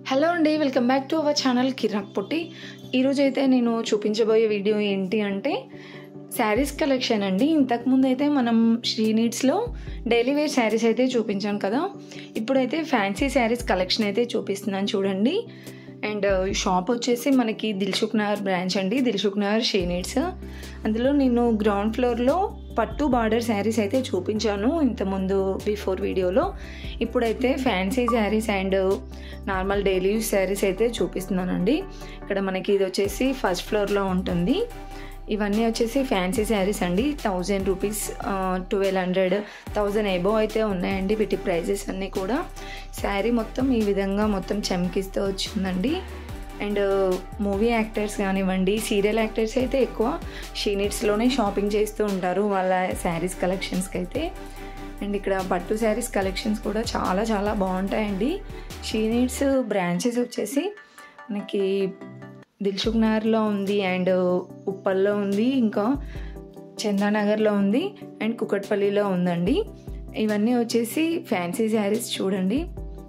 hello అండి welcome back to our channel Kirak Potti ఈరోజు అయితే నేను చూపించబోయే వీడియో ఏంటి అంటే శారీస్ కలెక్షన్ అండి ఇంతకుముందు అయితే మనం శ్రీ నీడ్స్లో డైలీ వేర్ శారీస్ అయితే చూపించాను కదా ఇప్పుడైతే ఫ్యాన్సీ శారీస్ కలెక్షన్ అయితే చూపిస్తున్నాను చూడండి అండ్ షాప్ వచ్చేసి మనకి దిల్సుఖ్ నగర్ బ్రాంచ్ అండి దిల్సుఖ్ నగర్ షీ నీడ్స్ అందులో నేను గ్రౌండ్ ఫ్లోర్లో పట్టు బార్డర్ శారీస్ అయితే చూపించాను ఇంతకుముందు బిఫోర్ వీడియోలో ఇప్పుడైతే fancy saris and normal daily use saris అయితే చూపిస్తున్నానండి ఇక్కడ మనకి ఇది వచ్చేసి ఫస్ట్ ఫ్లోర్లో ఉంటుంది ఇవన్నీ వచ్చేసి ఫ్యాన్సీ శారీస్ అండి thousand rupees twelve hundred thousand above అయితే ఉన్నాయండి వీటి ప్రైజెస్ అన్నీ కూడా శారీ మొత్తం ఈ విధంగా మొత్తం చమ్కిస్తూ వచ్చిందండి అండ్ మూవీ యాక్టర్స్ కానివ్వండి సీరియల్ యాక్టర్స్ అయితే ఎక్కువ షీనిట్స్లోనే షాపింగ్ చేస్తూ ఉంటారు వాళ్ళ శారీస్ కలెక్షన్స్కి అయితే అండ్ ఇక్కడ పట్టు శారీస్ కలెక్షన్స్ కూడా చాలా చాలా బాగుంటాయండి షీనిట్స్ బ్రాంచెస్ వచ్చేసి మనకి దిల్సుఖ్ నగర్లో ఉంది అండ్ ఉప్పల్లో ఉంది ఇంకా చందానగర్లో ఉంది అండ్ కుకట్పల్లిలో ఉందండి ఇవన్నీ వచ్చేసి ఫ్యాన్సీ శారీస్ చూడండి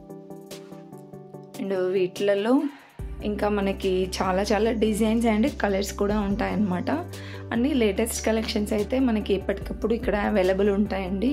అండ్ వీటిలలో ఇంకా మనకి చాలా చాలా డిజైన్స్ అండ్ కలర్స్ కూడా ఉంటాయన్నమాట అన్ని లేటెస్ట్ కలెక్షన్స్ అయితే మనకి ఎప్పటికప్పుడు ఇక్కడ అవైలబుల్ ఉంటాయండి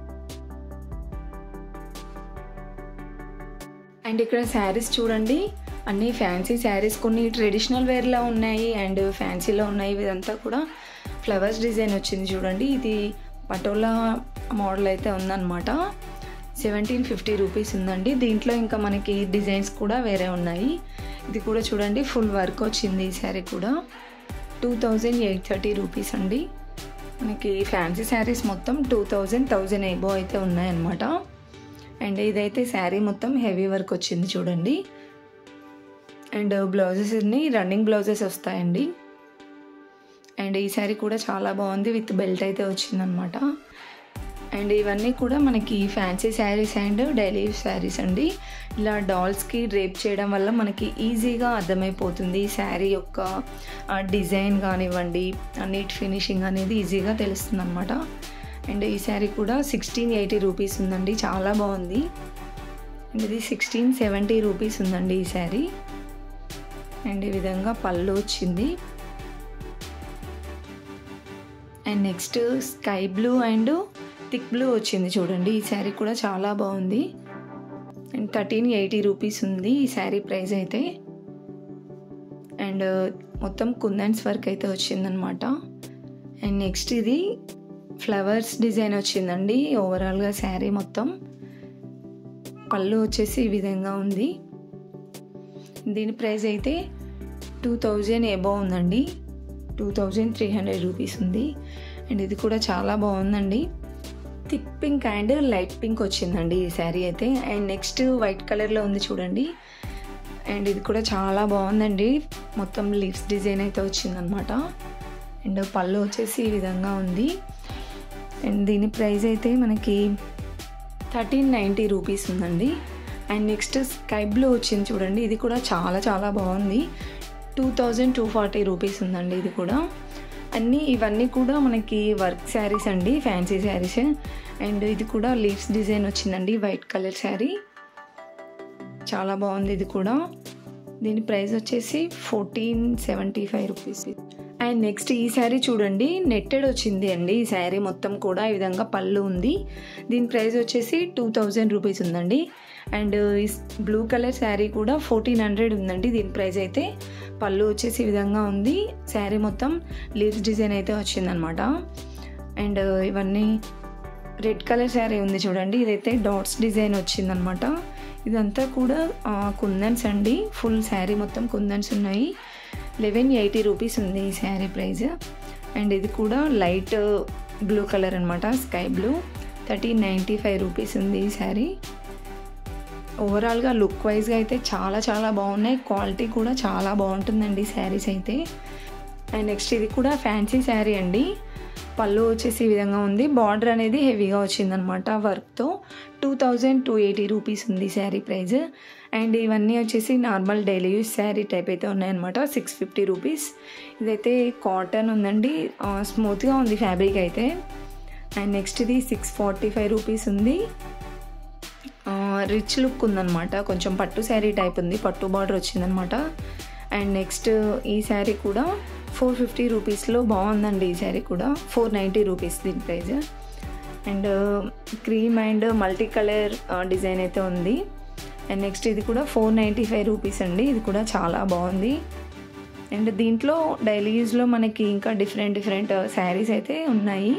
అండ్ ఇక్కడ శారీస్ చూడండి అన్ని ఫ్యాన్సీ శారీస్ కొన్ని ట్రెడిషనల్ వేర్లో ఉన్నాయి అండ్ ఫ్యాన్సీలో ఉన్నాయి ఇదంతా కూడా ఫ్లవర్స్ డిజైన్ వచ్చింది చూడండి ఇది పటోలా మోడల్ అయితే ఉందన్నమాట సెవెంటీన్ ఫిఫ్టీ రూపీస్ ఉందండి దీంట్లో ఇంకా మనకి డిజైన్స్ కూడా వేరే ఉన్నాయి ఇది కూడా చూడండి ఫుల్ వర్క్ వచ్చింది ఈ శారీ కూడా two thousand eight thirty rupees అండి మనకి ఫ్యాన్సీ శారీస్ మొత్తం టూ థౌజండ్ థౌజండ్ ఎబో అయితే ఉన్నాయన్నమాట అండ్ ఇదైతే శారీ మొత్తం హెవీ వర్క్ వచ్చింది చూడండి అండ్ బ్లౌజెస్ అన్ని రన్నింగ్ బ్లౌజెస్ వస్తాయండి అండ్ ఈ శారీ కూడా చాలా బాగుంది విత్ బెల్ట్ అయితే వచ్చిందనమాట అండ్ ఇవన్నీ కూడా మనకి fancy saris and daily saris అండి ఇలా డాల్స్కి డ్రేప్ చేయడం వల్ల మనకి ఈజీగా అర్థమైపోతుంది శారీ యొక్క డిజైన్ కానివ్వండి నీట్ ఫినిషింగ్ అనేది ఈజీగా తెలుస్తుంది అనమాట అండ్ ఈ శారీ కూడా సిక్స్టీన్ ఎయిటీ రూపీస్ ఉందండి చాలా బాగుంది అండ్ ఇది సిక్స్టీన్ సెవెంటీ రూపీస్ ఉందండి ఈ శారీ అండ్ ఈ విధంగా పళ్ళు వచ్చింది and next sky blue and thick blue వచ్చింది చూడండి ఈ శారీ కూడా చాలా బాగుంది అండ్ థర్టీన్ ఎయిటీ రూపీస్ ఉంది ఈ శారీ ప్రైస్ అయితే అండ్ మొత్తం కుందన్స్ వర్క్ అయితే వచ్చిందనమాట అండ్ నెక్స్ట్ ఇది ఫ్లవర్స్ డిజైన్ వచ్చిందండి ఓవరాల్గా శారీ మొత్తం పళ్ళు వచ్చేసి ఈ విధంగా ఉంది దీని ప్రైస్ అయితే టూ థౌజండ్ ఎబో ఉందండి two thousand three hundred rupees ఉంది అండ్ ఇది కూడా చాలా బాగుందండి thick pink and light pink వచ్చిందండి ఈ శారీ అయితే అండ్ నెక్స్ట్ వైట్ కలర్లో ఉంది చూడండి అండ్ ఇది కూడా చాలా బాగుందండి మొత్తం లీవ్స్ డిజైన్ అయితే వచ్చిందనమాట అండ్ పళ్ళు వచ్చేసి ఈ విధంగా ఉంది అండ్ దీని ప్రైస్ అయితే మనకి థర్టీన్ నైంటీ రూపీస్ ఉందండి అండ్ నెక్స్ట్ స్కై బ్లూ వచ్చింది చూడండి ఇది కూడా చాలా చాలా బాగుంది two thousand two forty rupees ఉందండి ఇది కూడా అన్నీ ఇవన్నీ కూడా మనకి వర్క్ శారీస్ అండి ఫ్యాన్సీ శారీస్ అండ్ ఇది కూడా లీవ్స్ డిజైన్ వచ్చిందండి వైట్ కలర్ శారీ చాలా బాగుంది ఇది కూడా దీని ప్రైస్ వచ్చేసి fourteen seventy five rupees and next ఈ శారీ చూడండి నెట్టెడ్ వచ్చింది అండి ఈ శారీ మొత్తం కూడా ఈ విధంగా పళ్ళు ఉంది దీని ప్రైస్ వచ్చేసి టూ థౌజండ్ రూపీస్ ఉందండి అండ్ ఈ బ్లూ కలర్ శారీ కూడా ఫోర్టీన్ హండ్రెడ్ ఉందండి దీని ప్రైస్ అయితే పళ్ళు వచ్చేసి ఈ విధంగా ఉంది శారీ మొత్తం లీవ్స్ డిజైన్ అయితే వచ్చిందనమాట అండ్ ఇవన్నీ రెడ్ కలర్ శారీ ఉంది చూడండి ఇదైతే డాట్స్ డిజైన్ వచ్చిందనమాట ఇదంతా కూడా కుందన్స్ అండి ఫుల్ శారీ మొత్తం కుందన్స్ ఉన్నాయి లెవెన్ ఎయిటీ రూపీస్ ఉంది ఈ శారీ ప్రైస్ అండ్ ఇది కూడా లైట్ బ్లూ కలర్ అనమాట sky blue thirteen ninety five rupees ఉంది ఈ శారీ ఓవరాల్గా లుక్ వైజ్గా అయితే చాలా చాలా బాగున్నాయి క్వాలిటీ కూడా చాలా బాగుంటుందండి శారీస్ అయితే అండ్ నెక్స్ట్ ఇది కూడా ఫ్యాన్సీ శారీ అండి పళ్ళు వచ్చేసి ఈ విధంగా ఉంది బార్డర్ అనేది హెవీగా వచ్చిందనమాట వర్క్తో two thousand two eighty rupees ఉంది శారీ ప్రైస్ అండ్ ఇవన్నీ వచ్చేసి normal daily use sari type అయితే ఉన్నాయన్నమాట సిక్స్ ఫిఫ్టీ రూపీస్ ఇదైతే కాటన్ ఉందండి స్మూత్గా ఉంది ఫ్యాబ్రిక్ అయితే అండ్ నెక్స్ట్ ఇది సిక్స్ ఫార్టీ ఫైవ్ రూపీస్ ఉంది రిచ్ లుక్ ఉందన్నమాట కొంచెం పట్టు శారీ టైప్ ఉంది పట్టు బార్డర్ వచ్చిందనమాట అండ్ నెక్స్ట్ ఈ శారీ కూడా ఫోర్ ఫిఫ్టీ రూపీస్లో బాగుందండి ఈ శారీ కూడా ఫోర్ నైంటీ రూపీస్ దీని price and cream and multi colour design అయితే ఉంది అండ్ నెక్స్ట్ ఇది కూడా ఫోర్ నైంటీ ఫైవ్ రూపీస్ అండి ఇది కూడా చాలా బాగుంది అండ్ దీంట్లో డైలీ యూజ్లో మనకి ఇంకా డిఫరెంట్ డిఫరెంట్ శారీస్ అయితే ఉన్నాయి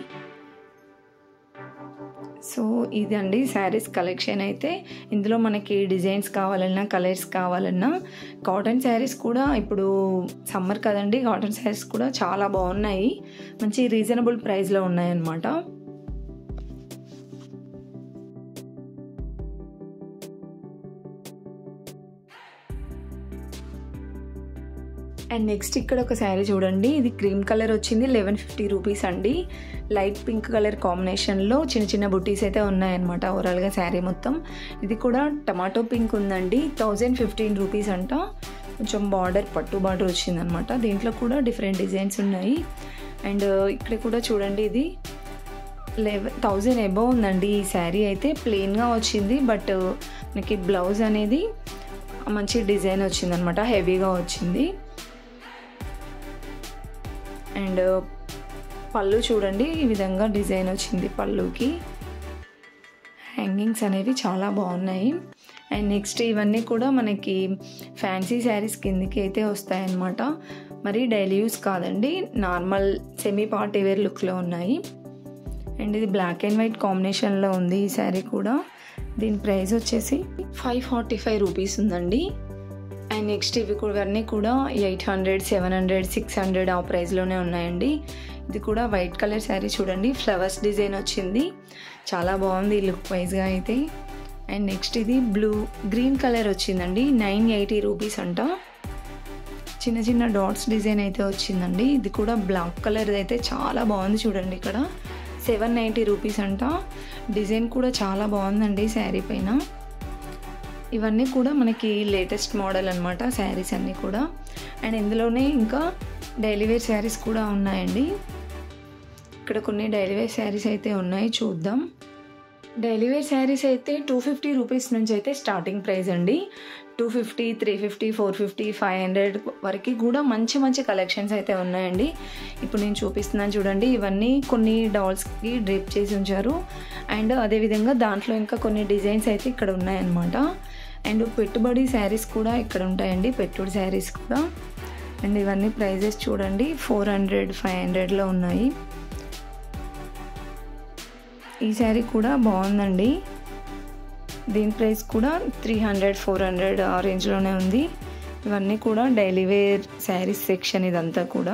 సో ఇదండి శారీస్ కలెక్షన్ అయితే ఇందులో మనకి డిజైన్స్ కావాలన్నా కలర్స్ కావాలన్నా కాటన్ శారీస్ కూడా ఇప్పుడు సమ్మర్ కదండి కాటన్ శారీస్ కూడా చాలా బాగున్నాయి మంచి రీజనబుల్ ప్రైస్లో ఉన్నాయన్నమాట అండ్ నెక్స్ట్ ఇక్కడ ఒక శారీ చూడండి ఇది క్రీమ్ కలర్ వచ్చింది లెవెన్ ఫిఫ్టీ రూపీస్ అండి లైట్ పింక్ కలర్ కాంబినేషన్లో చిన్న చిన్న బుటీస్ అయితే ఉన్నాయన్నమాట ఓవరాల్గా శారీ మొత్తం ఇది కూడా టమాటో పింక్ ఉందండి థౌజండ్ ఫిఫ్టీన్ రూపీస్ అంట కొంచెం బార్డర్ పట్టు బార్డర్ వచ్చిందనమాట దీంట్లో కూడా డిఫరెంట్ డిజైన్స్ ఉన్నాయి అండ్ ఇక్కడ కూడా చూడండి ఇది లెవెన్ థౌజండ్ ఎబో ఉందండి ఈ శారీ అయితే ప్లెయిన్గా వచ్చింది బట్ మనకి బ్లౌజ్ అనేది మంచి డిజైన్ వచ్చిందనమాట హెవీగా వచ్చింది అండ్ పళ్ళు చూడండి ఈ విధంగా డిజైన్ వచ్చింది పళ్ళుకి హ్యాంగింగ్స్ అనేవి చాలా బాగున్నాయి అండ్ నెక్స్ట్ ఇవన్నీ కూడా మనకి ఫ్యాన్సీ శారీస్ కిందకి అయితే వస్తాయన్నమాట మరి డైలీ యూస్ కాదండి నార్మల్ సెమీ పార్టీ వేర్ లుక్లో ఉన్నాయి అండ్ ఇది బ్లాక్ అండ్ వైట్ కాంబినేషన్లో ఉంది ఈ శారీ కూడా దీని ప్రైస్ వచ్చేసి ఫైవ్ ఫార్టీ ఫైవ్ రూపీస్ ఉందండి అండ్ నెక్స్ట్ ఇవి కూడా ఇవన్నీ కూడా eight hundred seven hundred six hundred ఆ ప్రైస్లోనే ఉన్నాయండి ఇది కూడా వైట్ కలర్ శారీ చూడండి ఫ్లవర్స్ డిజైన్ వచ్చింది చాలా బాగుంది లుక్ వైజ్గా అయితే అండ్ నెక్స్ట్ ఇది బ్లూ గ్రీన్ కలర్ వచ్చిందండి నైన్ ఎయిటీ రూపీస్ అంట చిన్న చిన్న డాట్స్ డిజైన్ అయితే వచ్చిందండి ఇది కూడా బ్లాక్ కలర్ అయితే చాలా బాగుంది చూడండి ఇక్కడ సెవెన్ నైంటీ రూపీస్ అంట డిజైన్ కూడా చాలా బాగుందండి శారీ పైన ఇవన్నీ కూడా మనకి లేటెస్ట్ మోడల్ అనమాట శారీస్ అన్నీ కూడా అండ్ ఇందులోనే ఇంకా డైలీ వేర్ శారీస్ కూడా ఉన్నాయండి ఇక్కడ కొన్ని డైలీ వేర్ శారీస్ అయితే ఉన్నాయి చూద్దాం డైలీ వేర్ శారీస్ అయితే టూ ఫిఫ్టీ రూపీస్ నుంచి అయితే స్టార్టింగ్ ప్రైస్ అండి two fifty three fifty four fifty five hundred వరకు కూడా మంచి మంచి కలెక్షన్స్ అయితే ఉన్నాయండి ఇప్పుడు నేను చూపిస్తున్నాను చూడండి ఇవన్నీ కొన్ని డాల్స్కి డ్రిప్ చేసి ఉంచారు అండ్ అదేవిధంగా దాంట్లో ఇంకా కొన్ని డిజైన్స్ అయితే ఇక్కడ ఉన్నాయన్నమాట అండ్ పెట్టుబడి శారీస్ కూడా ఇక్కడ ఉంటాయండి పెట్టుబడి శారీస్ కూడా అండ్ ఇవన్నీ ప్రైజెస్ చూడండి ఫోర్ హండ్రెడ్ ఫైవ్ హండ్రెడ్లో ఉన్నాయి ఈ శారీ కూడా బాగుందండి దీని ప్రైస్ కూడా త్రీ హండ్రెడ్ ఫోర్ హండ్రెడ్ ఆ రేంజ్లోనే ఉంది ఇవన్నీ కూడా డైలీ వేర్ శారీస్ సెక్షన్ ఇదంతా కూడా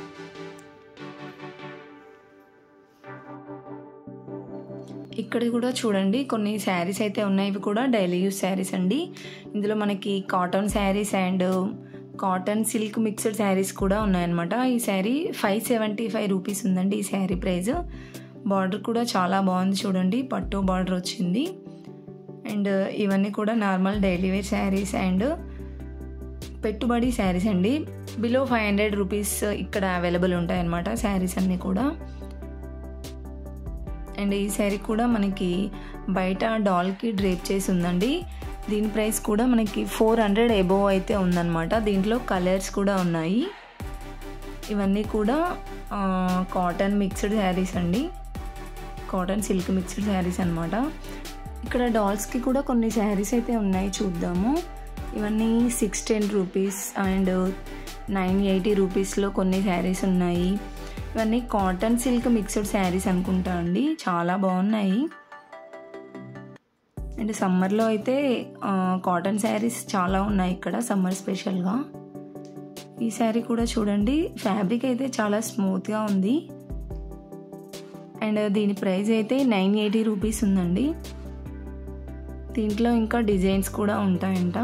ఇక్కడ కూడా చూడండి కొన్ని శారీస్ అయితే ఉన్నాయి ఇవి కూడా డైలీ యూస్ శారీస్ అండి ఇందులో మనకి cotton saris and cotton silk mixed saris కూడా ఉన్నాయన్నమాట ఈ sari five seventy five rupees ఉందండి ఈ శారీ ప్రైస్ బార్డర్ కూడా చాలా బాగుంది చూడండి పట్టు బార్డర్ వచ్చింది అండ్ ఇవన్నీ కూడా normal daily wear saris and పెట్టుబడి శారీస్ అండి బిలో ఫైవ్ హండ్రెడ్ రూపీస్ ఇక్కడ అవైలబుల్ ఉంటాయన్నమాట శారీస్ అన్నీ కూడా అండ్ ఈ శారీ కూడా మనకి బయట డాల్కి డ్రేప్ చేసి ఉందండి దీని ప్రైస్ కూడా మనకి ఫోర్ హండ్రెడ్ ఎబోవ్ అయితే ఉందన్నమాట దీంట్లో కలర్స్ కూడా ఉన్నాయి ఇవన్నీ కూడా కాటన్ మిక్స్డ్ శారీస్ అండి కాటన్ సిల్క్ మిక్స్డ్ శారీస్ అనమాట ఇక్కడ డాల్స్కి కూడా కొన్ని శారీస్ అయితే ఉన్నాయి చూద్దాము ఇవన్నీ six ten rupees and nine eighty రూపీస్లో కొన్ని శారీస్ ఉన్నాయి ఇవన్నీ కాటన్ సిల్క్ మిక్స్డ్ శారీస్ అనుకుంటా అండి చాలా బాగున్నాయి అండ్ సమ్మర్లో అయితే కాటన్ శారీస్ చాలా ఉన్నాయి ఇక్కడ సమ్మర్ స్పెషల్గా ఈ శారీ కూడా చూడండి ఫ్యాబ్రిక్ అయితే చాలా స్మూత్గా ఉంది అండ్ దీని ప్రైస్ అయితే నైన్ ఎయిటీ రూపీస్ ఉందండి దీంట్లో ఇంకా డిజైన్స్ కూడా ఉంటాయంట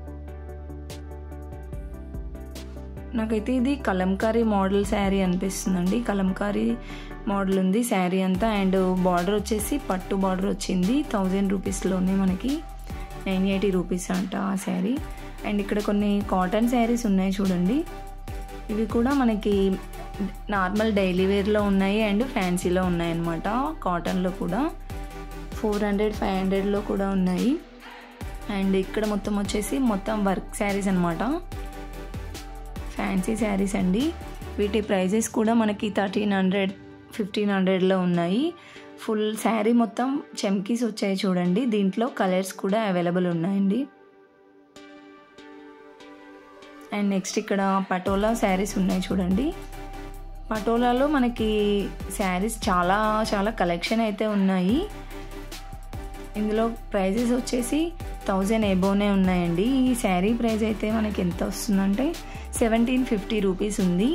నాకైతే ఇది కలంకారీ మోడల్ శారీ అనిపిస్తుందండి కలంకారీ మోడల్ ఉంది శారీ అంతా అండ్ బార్డర్ వచ్చేసి పట్టు బార్డర్ వచ్చింది థౌజండ్ రూపీస్లోనే మనకి నైన్ ఎయిటీ రూపీస్ అంట ఆ శారీ అండ్ ఇక్కడ కొన్ని కాటన్ శారీస్ ఉన్నాయి చూడండి ఇవి కూడా మనకి నార్మల్ డైలీ వేర్లో ఉన్నాయి అండ్ ఫ్యాన్సీలో ఉన్నాయి అన్నమాట కాటన్లో కూడా ఫోర్ హండ్రెడ్ ఫైవ్ హండ్రెడ్లో కూడా ఉన్నాయి అండ్ ఇక్కడ మొత్తం వచ్చేసి మొత్తం వర్క్ శారీస్ అనమాట ఫ్యాన్సీ శారీస్ అండి వీటి ప్రైజెస్ కూడా మనకి థర్టీన్ హండ్రెడ్ ఫిఫ్టీన్ హండ్రెడ్లో ఉన్నాయి ఫుల్ శారీ మొత్తం చెమ్కీస్ వచ్చాయి చూడండి దీంట్లో కలర్స్ కూడా అవైలబుల్ ఉన్నాయండి అండ్ నెక్స్ట్ ఇక్కడ పటోలా శారీస్ ఉన్నాయి చూడండి పటోలాలో మనకి శారీస్ చాలా చాలా కలెక్షన్ అయితే ఉన్నాయి ఇందులో ప్రైజెస్ వచ్చేసి థౌజండ్ ఎబోనే ఉన్నాయండి ఈ శారీ ప్రైస్ అయితే మనకి ఎంత వస్తుందంటే సెవెంటీన్ ఫిఫ్టీ రూపీస్ ఉంది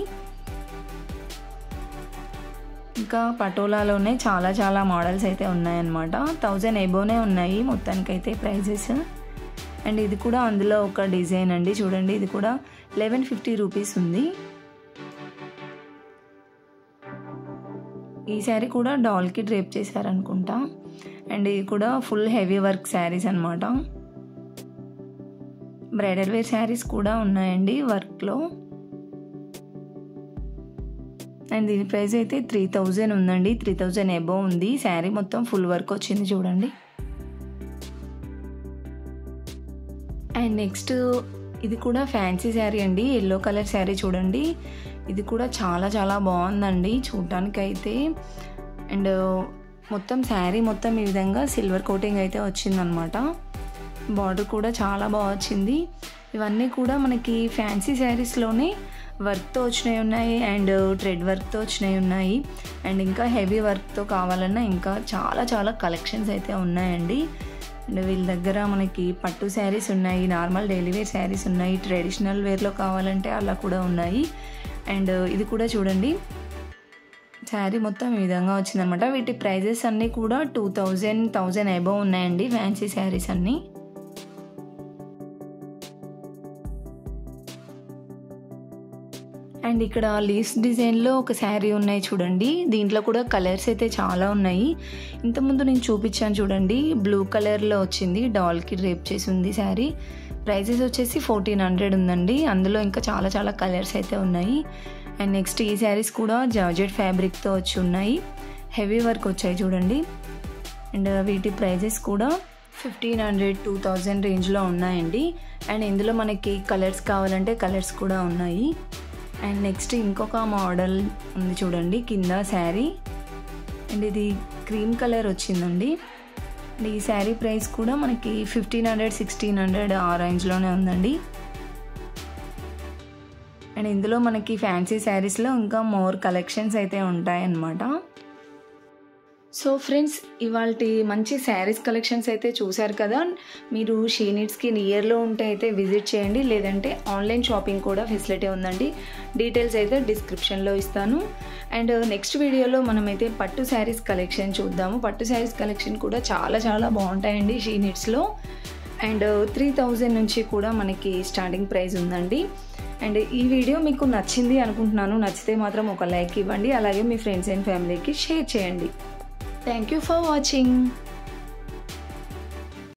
ఇంకా పటోలాలోనే చాలా చాలా మోడల్స్ అయితే ఉన్నాయన్నమాట థౌజండ్ ఎబోనే ఉన్నాయి మొత్తానికైతే ప్రైజెస్ అండ్ ఇది కూడా అందులో ఒక డిజైన్ అండి చూడండి ఇది కూడా లెవెన్ ఫిఫ్టీ రూపీస్ ఉంది ఈ శారీ కూడా డాల్కి డ్రేప్ చేశారనుకుంటా అండ్ ఇది కూడా ఫుల్ హెవీ వర్క్ శారీస్ అనమాట బ్రైడల్ వేర్ శారీస్ కూడా ఉన్నాయండి వర్క్లో అండ్ దీని ప్రైస్ అయితే త్రీ థౌజండ్ ఉందండి త్రీ థౌజండ్ ఎబో ఉంది శారీ మొత్తం ఫుల్ వర్క్ వచ్చింది చూడండి అండ్ నెక్స్ట్ ఇది కూడా ఫ్యాన్సీ శారీ అండి ఎల్లో కలర్ శారీ చూడండి ఇది కూడా చాలా చాలా బాగుందండి చూడటానికి అయితే అండ్ మొత్తం శారీ మొత్తం ఈ విధంగా సిల్వర్ కోటింగ్ అయితే వచ్చిందనమాట బార్డర్ కూడా చాలా బాగా వచ్చింది ఇవన్నీ కూడా మనకి ఫ్యాన్సీ శారీస్లోనే వర్క్తో వచ్చినవి ఉన్నాయి అండ్ థ్రెడ్ వర్క్తో వచ్చినవి ఉన్నాయి అండ్ ఇంకా హెవీ వర్క్తో కావాలన్నా ఇంకా చాలా చాలా కలెక్షన్స్ అయితే ఉన్నాయండి అండ్ వీళ్ళ దగ్గర మనకి పట్టు శారీస్ ఉన్నాయి నార్మల్ డైలీ వేర్ శారీస్ ఉన్నాయి ట్రెడిషనల్ వేర్లో కావాలంటే అలా కూడా ఉన్నాయి అండ్ ఇది కూడా చూడండి శారీ మొత్తం ఈ విధంగా వచ్చిందనమాట వీటి ప్రైజెస్ అన్నీ కూడా టూ థౌజండ్ థౌజండ్ అబవ్ ఉన్నాయండి ఫ్యాన్సీ శారీస్ అన్నీ అండ్ ఇక్కడ లీవ్స్ డిజైన్లో ఒక శారీ ఉన్నాయి చూడండి దీంట్లో కూడా కలర్స్ అయితే చాలా ఉన్నాయి ఇంతకుముందు నేను చూపించాను చూడండి బ్లూ కలర్లో వచ్చింది డాల్కి డ్రేప్ చేసి ఉంది శారీ ప్రైజెస్ వచ్చేసి ఫోర్టీన్ హండ్రెడ్ ఉందండి అందులో ఇంకా చాలా చాలా కలర్స్ అయితే ఉన్నాయి అండ్ నెక్స్ట్ ఈ శారీస్ కూడా జార్జెట్ ఫ్యాబ్రిక్తో వచ్చి ఉన్నాయి హెవీ వర్క్ వచ్చాయి చూడండి అండ్ వీటి ప్రైజెస్ కూడా ఫిఫ్టీన్ హండ్రెడ్ టూ థౌజండ్ రేంజ్లో ఉన్నాయండి అండ్ ఇందులో మనకి కలర్స్ కావాలంటే కలర్స్ కూడా ఉన్నాయి అండ్ నెక్స్ట్ ఇంకొక మోడల్ ఉంది చూడండి కింద శారీ అండ్ ఇది క్రీమ్ కలర్ వచ్చిందండి అండ్ ఈ శారీ ప్రైస్ కూడా మనకి ఫిఫ్టీన్ హండ్రెడ్ సిక్స్టీన్ హండ్రెడ్ ఆ రేంజ్లోనే ఉందండి అండ్ ఇందులో మనకి ఫ్యాన్సీ శారీస్లో ఇంకా మోర్ కలెక్షన్స్ అయితే ఉంటాయన్నమాట సో ఫ్రెండ్స్ ఇవాళ మంచి శారీస్ కలెక్షన్స్ అయితే చూశారు కదా మీరు షీనిట్స్కి నియర్లో ఉంటే అయితే విజిట్ చేయండి లేదంటే ఆన్లైన్ షాపింగ్ కూడా ఫెసిలిటీ ఉందండి డీటెయిల్స్ అయితే డిస్క్రిప్షన్లో ఇస్తాను అండ్ నెక్స్ట్ వీడియోలో మనమైతే పట్టు శారీస్ కలెక్షన్ చూద్దాము పట్టు శారీస్ కలెక్షన్ కూడా చాలా చాలా బాగుంటాయండి షీనిట్స్లో అండ్ త్రీ థౌజండ్ నుంచి కూడా మనకి స్టార్టింగ్ ప్రైస్ ఉందండి అండ్ ఈ వీడియో మీకు నచ్చింది అనుకుంటున్నాను నచ్చితే మాత్రం ఒక లైక్ ఇవ్వండి అలాగే మీ ఫ్రెండ్స్ అండ్ ఫ్యామిలీకి షేర్ చేయండి థ్యాంక్ యూ ఫర్ వాచింగ్